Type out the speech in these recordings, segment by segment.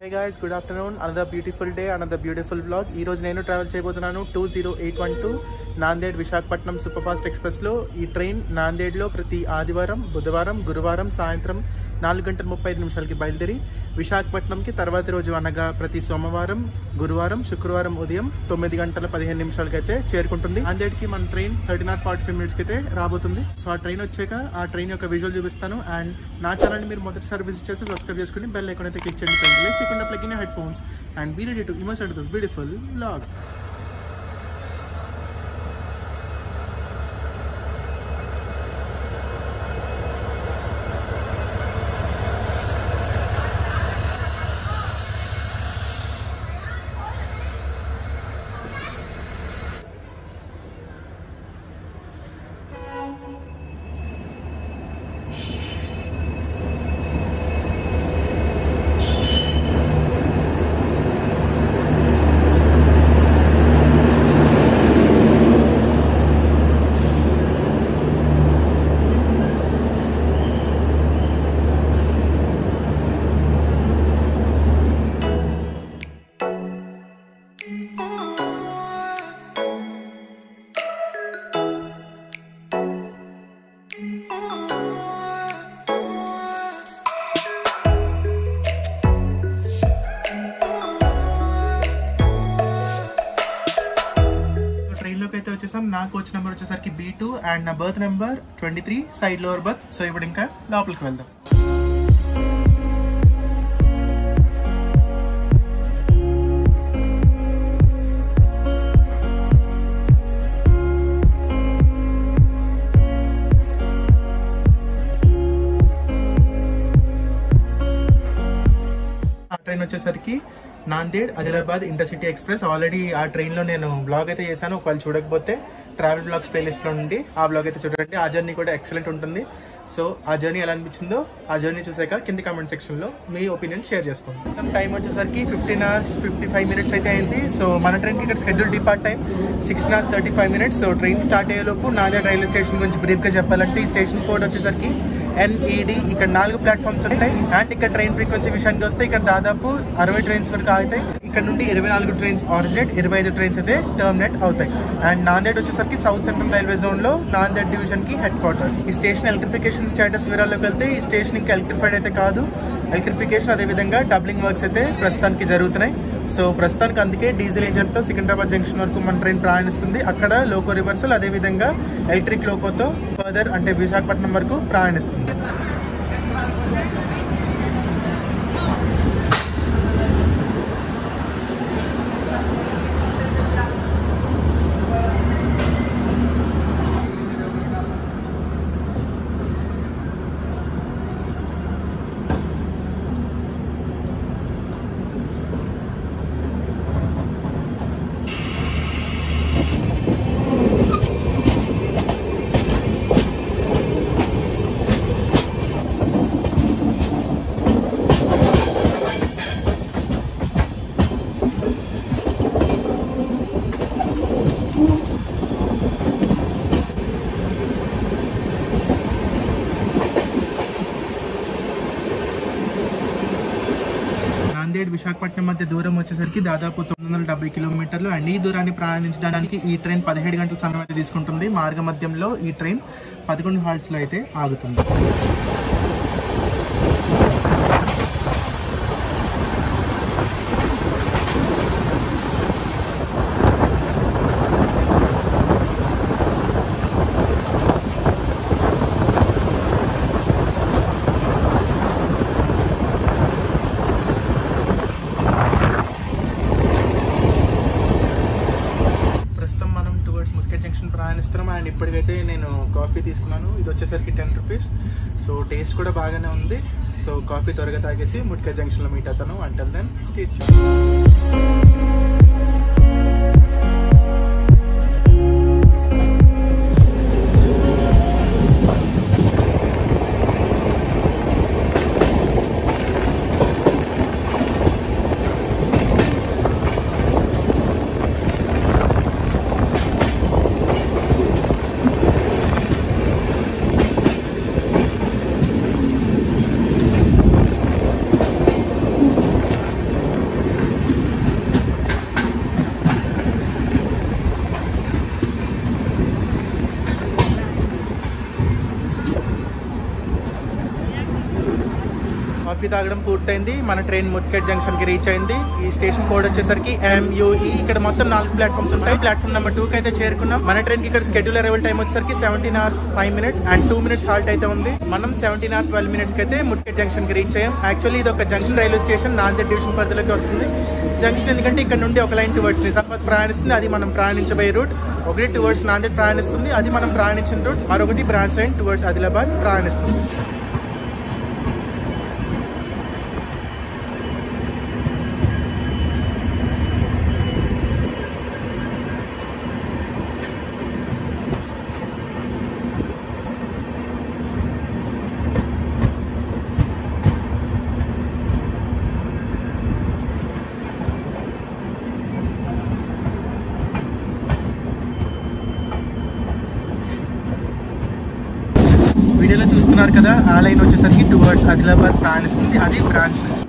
హే guys good afternoon another beautiful day another beautiful blog ఈ రోజు నేను ట్రావెల్ చేయబోతున్నాను two zero eight one two Nanded Visakhapatnam super fast ఎక్స్ప్రెస్లో ఈ ట్రైన్ నాందేడ్లో ప్రతి ఆదివారం బుధవారం గురువారం సాయంత్రం నాలుగు గంటల ముప్పై ఐదు నిమిషాలకి బయలుదేరి విశాఖపట్నంకి తర్వాతి రోజు అనగా ప్రతి సోమవారం గురువారం శుక్రవారం ఉదయం తొమ్మిది గంటల పదిహేను నిమిషాలకి అయితే చేరుకుంటుంది నాందేడ్కి మన train thirty not forty five మినిట్స్కి అయితే రాబోతుంది సో ఆ ట్రైన్ వచ్చాక ఆ ట్రైన్ యొక్క విజువల్ చూపిస్తాను అండ్ నా ఛానల్ని మీరు మొదటిసారి విజిట్ చేసి సబ్స్క్రైబ్ చేసుకుని బెల్ ఐకాన్ అయితే క్లిక్ చేయండి ఫ్రెండ్స్ చేయకుండా plug in headphones and be ready to immerse at this beautiful blog ట్రైన్లోకి అయితే వచ్చేసాం నా కోచ్ నెంబర్ వచ్చేసరికి బీ టూ అండ్ నా berth number twenty three side lower berth so ఇప్పుడు ఇంకా లోపలికి వెళ్దాం ఆ ట్రైన్ వచ్చేసరికి Nanded Adilabad intercity express already ఆ ట్రైన్ లో నేను బ్లాగ్ అయితే చేశాను ఒకవేళ చూడకపోతే ట్రావెల్ బ్లాగ్స్ ప్లేలిస్ట్ లో నుండి ఆ బ్లాగ్ అయితే చూడండి ఆ జర్నీ కూడా ఎక్సలెంట్ ఉంటుంది సో ఆ జర్నీ ఎలా అనిపించిందో ఆ జర్నీ చూసాక కింది కామెంట్ సెక్షన్ లో మీ ఒపీనియన్ షేర్ చేసుకోండి టైం వచ్చేసరికి fifteen hours fifty five minutes అయితే అయింది సో మన ట్రైన్ కి ఇక్కడ schedule depart time sixteen hours thirty five minutes so train start అయ్యేలోపు నాందేడ్ రైల్వే స్టేషన్ గురించి బ్రీఫ్ గా చెప్పాలంటే ఈ స్టేషన్ కోడ్ వచ్చేసరికి ఎన్ఈడి ఇక్కడ నాలుగు ప్లాట్ఫామ్స్ ఉంటాయి అండ్ ఇక్కడ ట్రైన్ ఫ్రీక్వెన్సీ విషయానికి వస్తే ఇక్కడ దాదాపు అరవై ట్రైన్స్ వరకు అవుతాయి ఇక్కడ నుండి ఇరవై నాలుగు ట్రైన్స్ ఆరిజినేట్ ఇరవై ఐదు ట్రైన్స్ అయితే టర్మినేట్ అవుతాయి అండ్ నాందేడ్ వచ్చేసరికి సౌత్ సెంట్రల్ రైల్వే జోన్ లో నాందేడ్ డివిజన్ కి హెడ్ క్వార్టర్స్ ఈ స్టేషన్ ఎలక్ట్రిఫికేషన్ స్టేటస్ వివరాల్లోకి వెళ్తే ఈ స్టేషన్ ఇంకా ఎలక్ట్రిఫైడ్ అయితే కాదు ఎలక్ట్రిఫికేషన్ అదే విధంగా డబ్లింగ్ వర్క్స్ అయితే ప్రస్తుతానికి జరుగుతున్నాయి సో ప్రస్తుతానికి అందుకే డీజిల్ ఇంజన్ తో సికింద్రాబాద్ జంక్షన్ వరకు మన ట్రైన్ ప్రయాణిస్తుంది అక్కడ లోకో రివర్సల్ అదే విధంగా ఎలక్ట్రిక్ లోకోతో ఫర్దర్ అంటే విశాఖపట్నం వరకు ప్రయాణిస్తుంది నాందేడ్ విశాఖపట్నం మధ్య దూరం వచ్చేసరికి దాదాపు తొమ్మిది వందల డెబ్బై కిలోమీటర్లు అండ్ ఈ దూరాన్ని ప్రయాణించడానికి ఈ ట్రైన్ పదిహేడు గంటల సమయం అయితే తీసుకుంటుంది మార్గ మధ్యంలో ఈ ట్రైన్ పదకొండు హాల్ట్స్ లో అయితే ఆగుతుంది ప్రస్తుతం మనం టువర్డ్స్ ముత్కెట్ జంక్షన్ ప్రయాణిస్తున్నాం అండ్ ఇప్పటికైతే నేను కాఫీ తీసుకున్నాను ఇది వచ్చేసరికి టెన్ రూపీస్ సో టేస్ట్ కూడా బాగానే ఉంది సో కాఫీ త్వరగా తాగేసి ముట్కెట్ జంక్షన్లో మీట్ అవుతాను అంటల్ దెన్ స్టేట్ కాఫీ తాగడం పూర్తయింది మన ట్రైన్ ముట్కెట్ జంక్షన్ కి రీచ్ అయింది ఈ స్టేషన్ కోడ్ వచ్చేసరికి ఎంయూఈ ఇక్కడ మొత్తం నాలుగు ప్లాట్ఫామ్స్ ఉంటాయి ప్లాట్ఫామ్ నెంబర్ టూ కి అయితే చేరుకున్నాం మన ట్రైన్ కి ఇక్కడ స్కెడ్యూల్ అరైవల్ టైం వచ్చేసరికి seventeen hours five minutes and two minutes halt అయితే ఉంది మనం సెవెంటీన్ అవర్ ట్వెల్వ్ మినిట్స్ కి అయితే ముట్కెట్ జంక్షన్ కి రీచ్ అయ్యాం యాక్చువల్లీ ఇది ఒక junction railway station Nanded division పరిధిలోకి వస్తుంది జంక్షన్ ఎందుకంటే ఇక్కడ నుండి ఒక లైన్ టువర్డ్స్ నిజామాబాద్ ప్రయాణిస్తుంది అది మనం ప్రయాణించబోయే రూట్ ఒకటి టువర్డ్స్ నాందేడ్ ప్రయాణిస్తుంది అది మనం ప్రయాణించిన రూట్ మరొకటి బ్రాంచ్ లైన్ టువర్డ్స్ ఆదిలాబాద్ ప్రయాణిస్తుంది వీడియోలో చూస్తున్నారు కదా ఆ లైన్ వచ్చేసరికి టువర్డ్స్ ఆదిలాబాద్ ప్రయాణిస్తుంది అది బ్రాంచ్ లైన్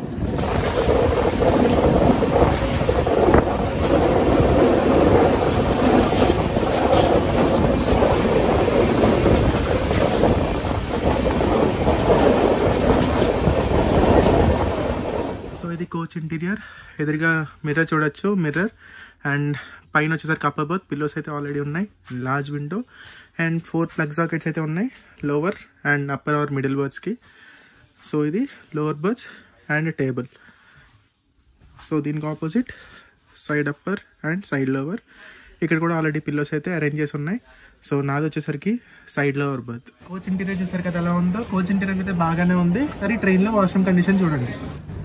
సో ఇది కోచ్ ఇంటీరియర్ ఎదురుగా మిర్రర్ చూడొచ్చు మిర్రర్ అండ్ పైన వచ్చేసరికి అప్పర్ బర్త్ పిల్లోస్ అయితే ఆల్రెడీ ఉన్నాయి large window and four plug sockets అయితే ఉన్నాయి lower and upper or middle బర్త్స్కి సో ఇది lower berths and table so దీనికి opposite side upper and side lower ఇక్కడ కూడా ఆల్రెడీ పిల్లోస్ అయితే అరేంజ్ చేసి ఉన్నాయి సో నాది వచ్చేసరికి side lower berth coach interior చూసారు కదా ఎలా ఉందో కోచ్ ఇంటీరియర్ అయితే బాగానే ఉంది సరే ట్రైన్లో వాష్రూమ్ కండిషన్ చూడండి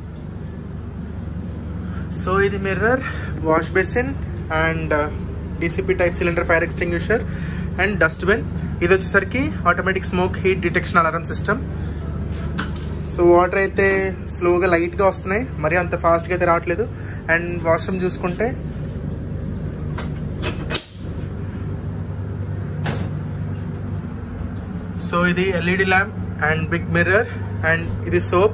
సో ఇది mirror wash basin and DCP type cylinder fire extinguisher and dustbin ఇది వచ్చేసరికి automatic smoke heat detection alarm system so water అయితే స్లోగా లైట్గా వస్తున్నాయి మరి అంత ఫాస్ట్గా అయితే రావట్లేదు అండ్ వాష్రూమ్ చూసుకుంటే సో ఇది LED lamp and big mirror and ఇది సోప్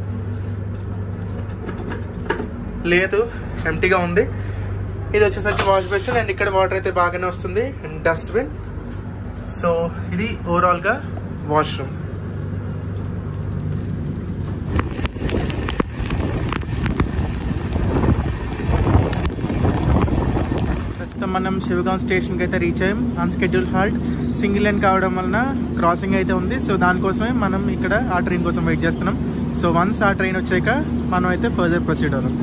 లేదు ఎంటీగా ఉంది ఇది వచ్చేసరికి వాష్ బేసిన్ అండ్ ఇక్కడ వాటర్ అయితే బాగానే వస్తుంది అండ్ డస్ట్బిన్ సో ఇది ఓవరాల్గా వాష్రూమ్ ప్రస్తుతం మనం శివగాం స్టేషన్కి అయితే రీచ్ అయ్యాం on schedule halt single line కావడం వలన క్రాసింగ్ అయితే ఉంది సో దానికోసమే మనం ఇక్కడ ఆ ట్రైన్ కోసం వెయిట్ చేస్తున్నాం సో వన్స్ ఆ ట్రైన్ వచ్చాక మనం అయితే ఫర్దర్ ప్రొసీడ్ అవుదాం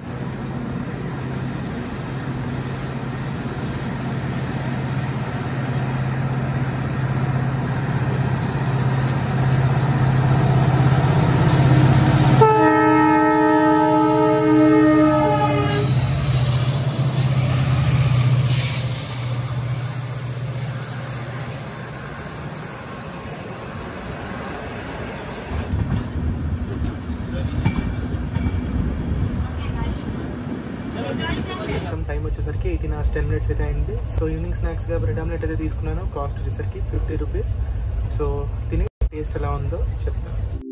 మొత్తం టైం వచ్చేసరికి ఎయిటీన్ అవర్స్ టెన్ మినిట్స్ అయితే అయింది సో ఈవినింగ్ స్నాక్స్గా బ్రెడ్ ఆమ్లెట్ అయితే తీసుకున్నాను కాస్ట్ వచ్చేసరికి ఫిఫ్టీ రూపీస్ సో తిని టేస్ట్ ఎలా ఉందో చెప్తాను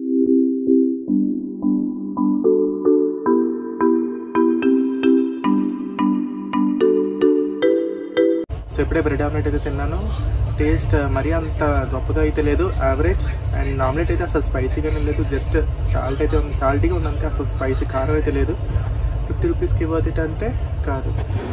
సో ఇప్పుడే బ్రెడ్ ఆమ్లెట్ అయితే తిన్నాను టేస్ట్ మరీ అంత గొప్పగా అయితే లేదు యావరేజ్ అండ్ ఆమ్లెట్ అయితే అసలు స్పైసీగా లేదు జస్ట్ సాల్ట్ అయితే ఉంది సాల్టీగా ఉంది అంతే అసలు స్పైసీ కారం అయితే లేదు ఫిఫ్టీ రూపీస్కి వర్త్ ఇట్ అంటే కాదు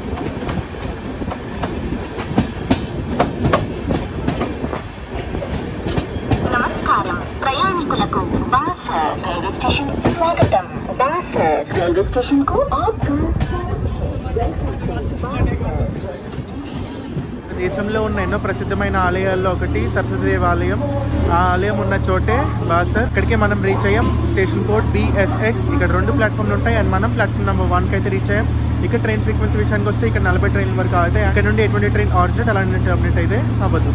నమస్కారం ప్రయాణికులకు బాసర్ రైల్వే స్టేషన్ స్వాగతం బాసర్ రైల్వే స్టేషన్ కు దేశంలో ఉన్న ఎన్నో ప్రసిద్ధమైన ఆలయాల్లో ఒకటి సరస్వతిదేవి ఆలయం ఆ ఆలయం ఉన్న చోటే బాసర్ ఇక్కడికే మనం రీచ్ అయ్యాం స్టేషన్ కోడ్ బిఎస్ఎక్స్ ఇక్కడ రెండు ప్లాట్ఫామ్లు ఉంటాయి అండ్ మనం ప్లాట్ఫామ్ నెంబర్ వన్ కి అయితే రీచ్ అయ్యాం ఇక్కడ ట్రైన్ ఫ్రీక్వెన్సీ విషయానికి వస్తే ఇక్కడ నలభై ట్రైన్ల వరకు అవుతాయి అక్కడ నుండి ఎటువంటి ట్రైన్ ఆర్జెట్ అలాంటి టర్మినేట్ అయితే అవ్వదు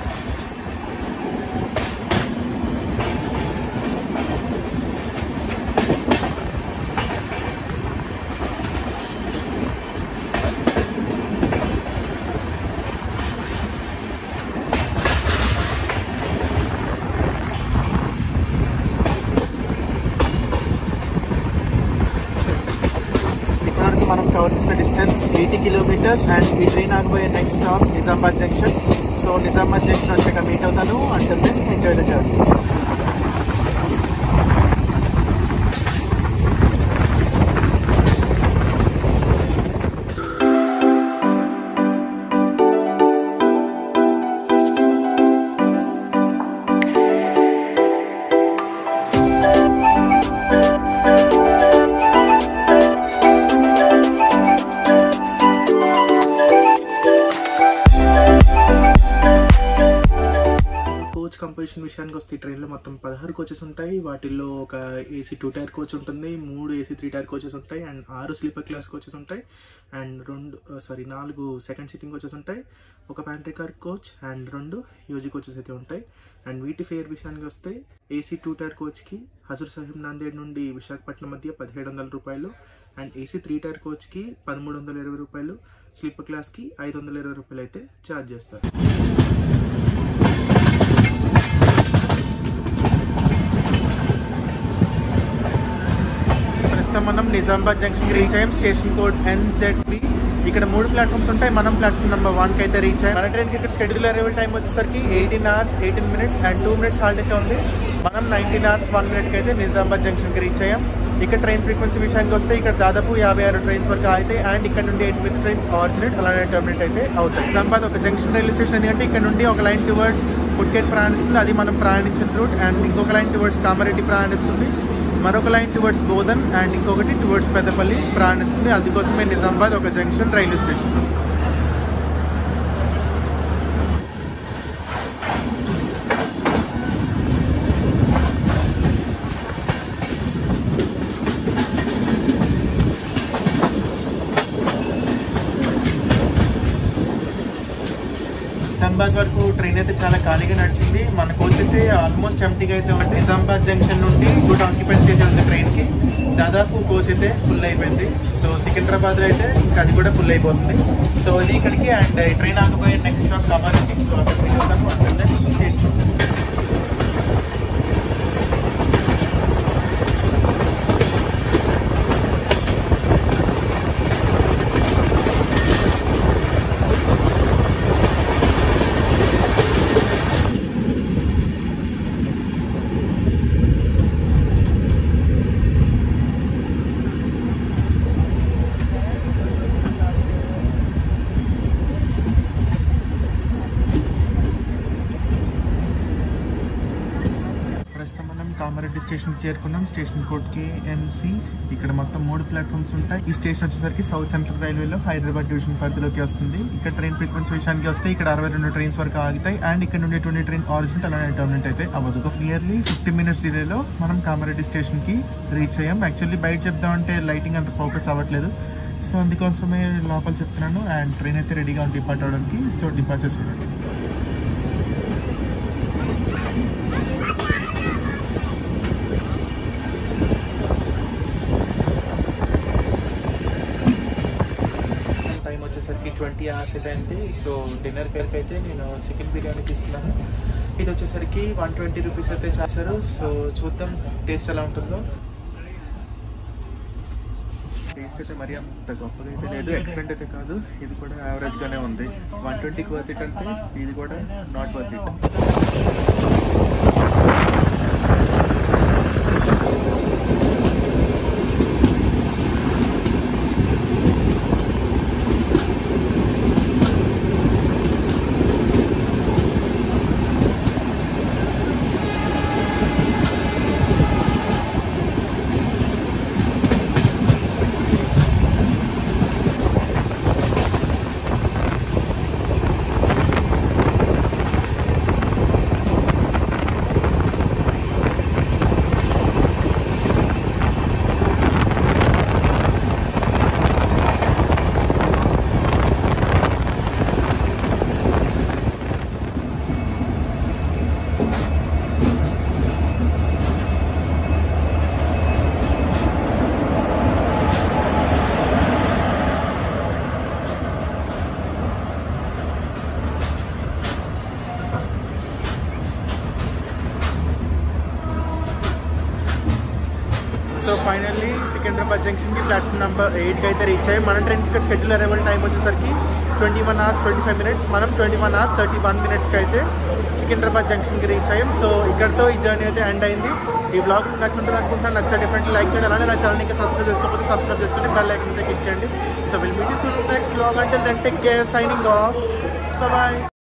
ఇప్పటివరకు మనం కవర్ చేసిన డిస్టెన్స్ ఎయిటీ కిలోమీటర్స్ అండ్ ఈ ట్రైన్ ఆగిపోయే next stop Nizamabad junction so Nizamabad junction వచ్చాక మీట్ అవుతాను అంటే ఎంజాయ్ ద జర్నీ కంపోజిషన్ విషయానికి వస్తే ఈ ట్రైన్లో మొత్తం పదహారు కోచెస్ ఉంటాయి వాటిల్లో ఒక ఏసీ టూ టైర్ కోచ్ ఉంటుంది మూడు ఏసీ త్రీ టైర్ కోచెస్ ఉంటాయి అండ్ ఆరు స్లీపర్ క్లాస్ కోచెస్ ఉంటాయి అండ్ రెండు సారీ నాలుగు సెకండ్ సిట్టింగ్ కోచెస్ ఉంటాయి ఒక ప్యాంట్రీ కార్ కోచ్ అండ్ రెండు యూజీ కోచెస్ అయితే ఉంటాయి అండ్ వీటి ఫేర్ విషయానికి వస్తే ఏసీ టూ టైర్ కోచ్కి హజూర్ సాహిబ్ నాందేడ్ నుండి విశాఖపట్నం మధ్య పదిహేడు వందల రూపాయలు అండ్ ఏసీ త్రీ టైర్ కోచ్కి పదమూడు వందల ఇరవై రూపాయలు స్లీపర్ క్లాస్కి ఐదు వందల ఇరవై రూపాయలు అయితే ఛార్జ్ చేస్తారు ప్రస్తుతం మనం నిజామాబాద్ జంక్షన్ రీచ్ అయ్యాం స్టేషన్ కోడ్ ఎన్జెడ్బి ఇక్కడ మూడు ప్లాట్ఫామ్స్ ఉంటాయి మనం ప్లాట్ఫామ్ నెంబర్ వన్ కి అయితే రీచ్ అయ్యాం మన ట్రైన్కి ఇక్కడ షెడ్యూల్ అరైవల్ టైం వచ్చేసరికి eighteen hours eighteen minutes and two minutes halt అయితే ఉంది మనం నైన్టీన్ అవర్స్ వన్ మినిట్ కి అయితే నిజామాబాద్ జంక్షన్ కి రీచ్ అయ్యాం ఇక్కడ ట్రైన్ ఫ్రీక్వెన్సీ విషయానికి వస్తే ఇక్కడ దాదాపు యాభై ఆరు ట్రైన్స్ వరకు అయితే అండ్ ఇక్కడ నుండి ఎయిట్ మినిట్ ట్రైన్స్ ఆర్జినేట్ అలానే టర్మినేట్ అయితే అవుతాయి నిజామాబాద్ ఒక జంక్షన్ రైల్వే స్టేషన్ ఎందుకంటే ఇక్కడ నుండి ఒక లైన్ టువర్డ్స్ ఫుడ్కేట్ ప్రయాణిస్తుంది అది మనం ప్రయాణించిన రూట్ అండ్ ఇంకొక లైన్ టువర్డ్స్ కామారెడ్డి ప్రయాణిస్తుంది మరొక లైన్ టువర్డ్స్ బోధన్ అండ్ ఇంకొకటి టువర్డ్స్ పెద్దపల్లి ప్రయాణిస్తుంది అందుకోసమే నిజామాబాద్ ఒక జంక్షన్ రైల్వే స్టేషన్ నిజామాబాద్ వరకు ట్రైన్ అయితే చాలా ఖాళీగా నడిచింది మన కోచ్ అయితే ఆల్మోస్ట్ ఎంటీగా అయితే ఉంది నిజామాబాద్ జంక్షన్ నుండి గుడ్ ఆక్యుపెన్సీ అయితే ఉంది ట్రైన్ కి దాదాపు కోచ్ అయితే ఫుల్ అయిపోయింది సో సికింద్రాబాద్ లో అయితే ఇంకా అది కూడా ఫుల్ అయిపోతుంది సో ఇది ఇక్కడికి అండ్ ఈ ట్రైన్ ఆగిపోయే నెక్స్ట్ స్టాప్ కమారెడ్డి సో అక్కడికి వెళ్తాము అంటే స్టేట్ ప్రస్తుతం మనం కామారెడ్డి స్టేషన్ చేరుకున్నాం స్టేషన్ కోడ్ కి ఎన్సి ఇక్కడ మొత్తం మూడు ప్లాట్ఫామ్స్ ఉంటాయి ఈ స్టేషన్ వచ్చేసరికి సౌత్ సెంట్రల్ రైల్వేలో హైదరాబాద్ డివిజన్ పరిధిలోకి వస్తుంది ఇక్కడ ట్రైన్ ఫ్రీక్వెన్సీ విషయానికి వస్తే ఇక్కడ అరవై రెండు ట్రైన్స్ వరకు ఆగుతాయి అండ్ ఇక్కడ నుండి ట్వంటీ ట్రైన్ ఆరిజినల్ అలానే టర్మినెంట్ అయితే అవ్వదు నియర్లీ ఫిఫ్టీ మినిట్స్ డిలేలో మనం కామారెడ్డి స్టేషన్ కి రీచ్ అయ్యాం యాక్చువల్లీ బయట చెప్దామంటే లైటింగ్ అంత ఫోకస్ అవ్వట్లేదు సో అందుకోసమే లోపల చెప్తున్నాను అండ్ ట్రైన్ అయితే రెడీగా ఉంది డిపార్ట్ అవడానికి సో డిపార్చర్ చూడండి టైం వచ్చేసరికి ట్వంటీ అవర్స్ అయితే అయింది సో డిన్నర్ పేరుకి అయితే నేను చికెన్ బిర్యానీ తీసుకున్నాను ఇది వచ్చేసరికి వన్ ట్వంటీ రూపీస్ అయితే చేశారు సో చూద్దాం టేస్ట్ ఎలా ఉంటుందో టేస్ట్ అయితే మరి అంత గొప్పగా అయితే లేదు ఎక్సలెంట్ అయితే కాదు ఇది కూడా యావరేజ్ గానే ఉంది వన్ ట్వంటీకి వర్త్ ఇట్ అంటే ఇది కూడా not worth it so finally Secunderabad junction కి ప్లాట్ఫామ్ నెంబర్ ఎయిట్ కి అయితే రీచ్ అయ్యి మన ట్రైన్ కి షెడ్యూల్ అరైవల్ టైం వచ్చేసరికి twenty one hours twenty five minutes మనం twenty one hours thirty one minutes కి అయితే సికింద్రాబాద్ జంక్షన్ కి రీచ్ అయ్యాం సో ఇక్కడతో ఈ జర్నీ అయితే ఎండ్ అయింది ఈ బ్లాగ్ నచ్చుంటుంది అనుకుంటున్నాను నచ్చా డెఫినెట్లీ లైక్ చేయండి అలానే నా ఛానల్ ఇంకా సబ్స్క్రైబ్ చేసుకోకపోతే సబ్స్క్రైబ్ చేసుకొని బెల్ ఐకన్ అయితే క్లిక్ చేయండి so will meet you next blog అంటే then take care signing off bye